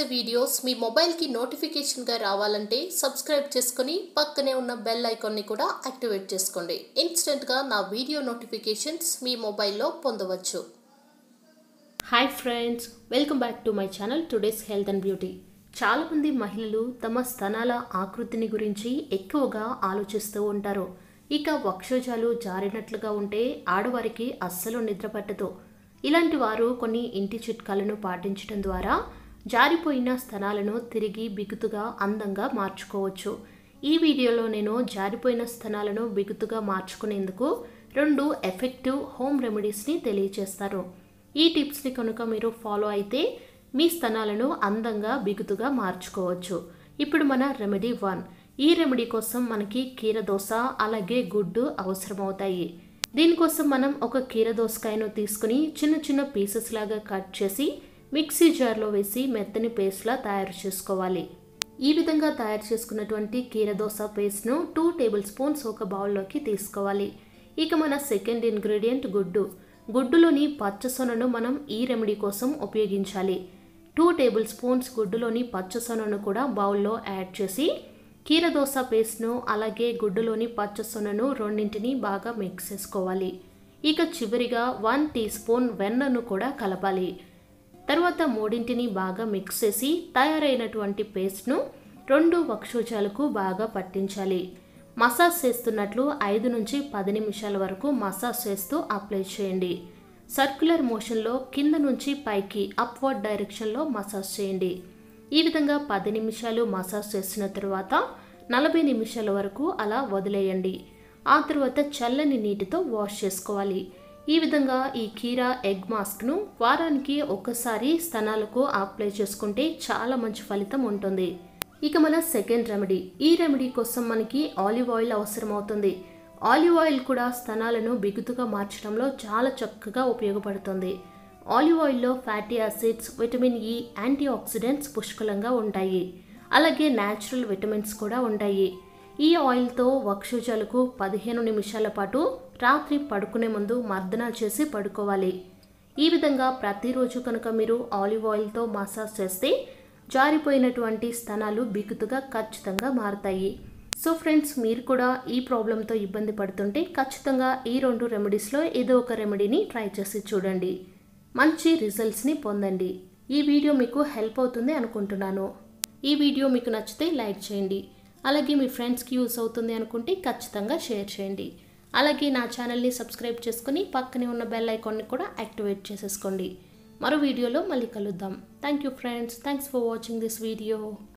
videos మీ మొబైల్కి నోటిఫికేషన్గా రావాలంటే సబ్స్క్రైబ్ చేసుకొని పక్కనే ఉన్న బెల్ ఐకాన్ని కూడా యాక్టివేట్ చేసుకోండి ఇన్స్టెంట్గా నా వీడియో నోటిఫికేషన్స్ మీ మొబైల్లో పొందవచ్చు hi friends welcome back to my channel today's health and beauty చాలామంది మహిళలు తమ స్తనాల ఆకృతిని గురించి ఎక్కువగా ఆలోచిస్తూ ఉంటారు ఇక వక్షోజాలు జారినట్లుగా ఉంటే ఆడవారికి అస్సలు నిద్ర పట్టదు ఇలాంటి వారు కొన్ని ఇంటి చిట్కాలను పాటించడం ద్వారా జారిపోయిన స్తనాలను తిరిగి బిగుతుగా అందంగా మార్చుకోవచ్చు ఈ వీడియోలో నేను జారిపోయిన స్తనాలను బిగుతుగా మార్చుకునేందుకు రెండు ఎఫెక్టివ్ హోమ్ రెమెడీస్ని తెలియజేస్తాను ఈ టిప్స్ని కనుక మీరు ఫాలో అయితే మీ స్తనాలను అందంగా బిగుతుగా మార్చుకోవచ్చు ఇప్పుడు మన రెమెడీ వన్ ఈ రెమెడీ కోసం మనకి కీరదోస అలాగే గుడ్డు అవసరమవుతాయి దీనికోసం మనం ఒక కీరదోసకాయను తీసుకుని చిన్న చిన్న పీసెస్ లాగా కట్ చేసి మిక్సీ జార్లో వేసి మెత్తని పేస్ట్లా తయారు చేసుకోవాలి ఈ విధంగా తయారు చేసుకున్నటువంటి కీరదోస పేస్ట్ను టూ టేబుల్ స్పూన్స్ ఒక బౌల్లోకి తీసుకోవాలి ఇక మన సెకండ్ ఇంగ్రీడియంట్ గుడ్డు గుడ్డులోని పచ్చసొనను మనం ఈ రెమెడీ కోసం ఉపయోగించాలి టూ టేబుల్ స్పూన్స్ గుడ్డులోని పచ్చసొనను కూడా బౌల్లో యాడ్ చేసి కీరదోస పేస్ట్ను అలాగే గుడ్డులోని పచ్చసొనను రెండింటిని బాగా మిక్స్ చేసుకోవాలి ఇక చివరిగా వన్ టీ స్పూన్ వెన్నను కూడా కలపాలి తర్వాత మూడింటిని బాగా మిక్స్ చేసి తయారైనటువంటి పేస్ట్ను రెండు వక్షోజాలకు బాగా పట్టించాలి మసాజ్ చేస్తున్నట్లు ఐదు నుంచి పది నిమిషాల వరకు మసాజ్ చేస్తూ అప్లై చేయండి సర్క్యులర్ మోషన్లో కింద నుంచి పైకి అప్వర్డ్ డైరెక్షన్లో మసాజ్ చేయండి ఈ విధంగా పది నిమిషాలు మసాజ్ చేసిన తర్వాత నలభై నిమిషాల వరకు అలా వదిలేయండి ఆ తర్వాత చల్లని నీటితో వాష్ చేసుకోవాలి ఈ విధంగా ఈ కీరా ఎగ్ మాస్క్ను వారానికి ఒక్కసారి స్తనాలకు అప్లై చేసుకుంటే చాలా మంచి ఫలితం ఉంటుంది ఇక మన సెకండ్ రెమెడీ ఈ రెమెడీ కోసం మనకి ఆలివ్ ఆయిల్ అవసరం అవుతుంది ఆలివ్ ఆయిల్ కూడా స్తనాలను బిగుతుగా మార్చడంలో చాలా చక్కగా ఉపయోగపడుతుంది ఆలివ్ ఆయిల్లో fatty acids vitamin E antioxidants పుష్కలంగా ఉంటాయి అలాగే న్యాచురల్ విటమిన్స్ కూడా ఉంటాయి ఈ ఆయిల్తో వక్షోజాలకు పదిహేను నిమిషాల పాటు రాత్రి పడుకునే ముందు మర్దన చేసి పడుకోవాలి ఈ విధంగా ప్రతిరోజు కనుక మీరు ఆలివ్ ఆయిల్తో మసాజ్ చేస్తే జారిపోయినటువంటి స్తనాలు బిగుతుగా ఖచ్చితంగా మారతాయి సో ఫ్రెండ్స్ మీరు కూడా ఈ ప్రాబ్లంతో ఇబ్బంది పడుతుంటే ఖచ్చితంగా ఈ రెండు రెమెడీస్లో ఏదో ఒక రెమెడీని ట్రై చేసి చూడండి మంచి రిజల్ట్స్ని పొందండి ఈ వీడియో మీకు హెల్ప్ అవుతుంది అనుకుంటున్నాను ఈ వీడియో మీకు నచ్చితే లైక్ చేయండి అలాగే మీ ఫ్రెండ్స్కి యూస్ అవుతుంది అనుకుంటే ఖచ్చితంగా షేర్ చేయండి అలాగే నా ఛానల్ని సబ్స్క్రైబ్ చేసుకుని పక్కనే ఉన్న బెల్ ఐకాన్ని కూడా యాక్టివేట్ చేసేసుకోండి మరో వీడియోలో మళ్ళీ కలుద్దాం thank you friends thanks for watching this video